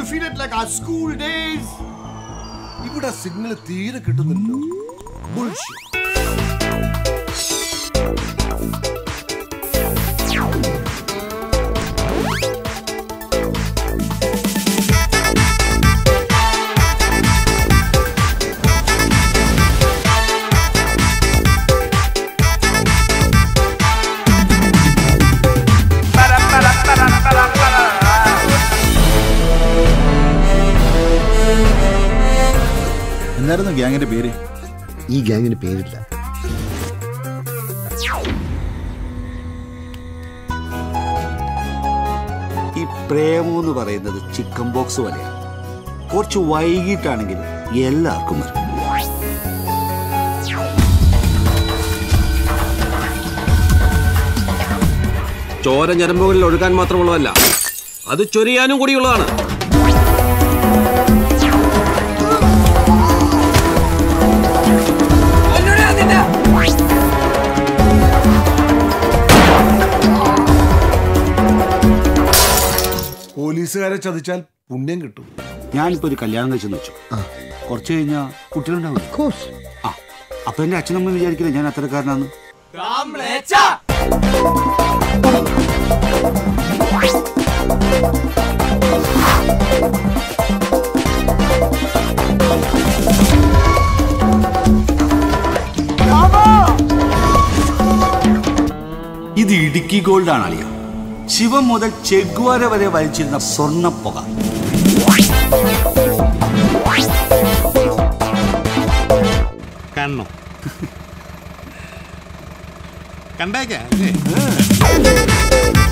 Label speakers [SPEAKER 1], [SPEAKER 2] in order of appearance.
[SPEAKER 1] you feel it like our school days?
[SPEAKER 2] ഇവിടെ signal തീരെ കിട്ടുന്നില്ലല്ലോ Bullshit.
[SPEAKER 3] എന്തായിരുന്നു ഗ്യാങ്ങിന്റെ പേര്
[SPEAKER 4] ഈ ഗ്യാങ്ങിന് പേരില്ല
[SPEAKER 5] ഈ പ്രേമം എന്ന് പറയുന്നത് ചിക്കൻ ബോക്സ് പോലെയാണ് കുറച്ച് വൈകിട്ടാണെങ്കിലും എല്ലാവർക്കും വരും
[SPEAKER 6] ചോര ഞരമ്പുകളിൽ ഒഴുകാൻ മാത്രമുള്ളതല്ല അത് ചൊരിയാനും കൂടിയുള്ളതാണ്
[SPEAKER 2] പോലീസുകാരെ ചതിച്ചാൽ പുണ്യം കിട്ടും
[SPEAKER 5] ഞാനിപ്പോ ഒരു കല്യാണം കഴിച്ചെന്ന് വെച്ചു കുറച്ച് കഴിഞ്ഞാൽ കുട്ടികളുണ്ടാവില്ല ആ അപ്പൊ എന്റെ അച്ഛനമ്മ വിചാരിക്കില്ല ഞാൻ അത്തരക്കാരനാന്ന് ഇത് ഇടുക്കി ഗോൾഡ് ആണ് അളിയ ശിവം മുതൽ ചെഗ്വാര വരെ വലിച്ചിരുന്ന സ്വർണ്ണപ്പുക
[SPEAKER 7] കണ്ണോ കണ്ടേക്കാം അല്ലേ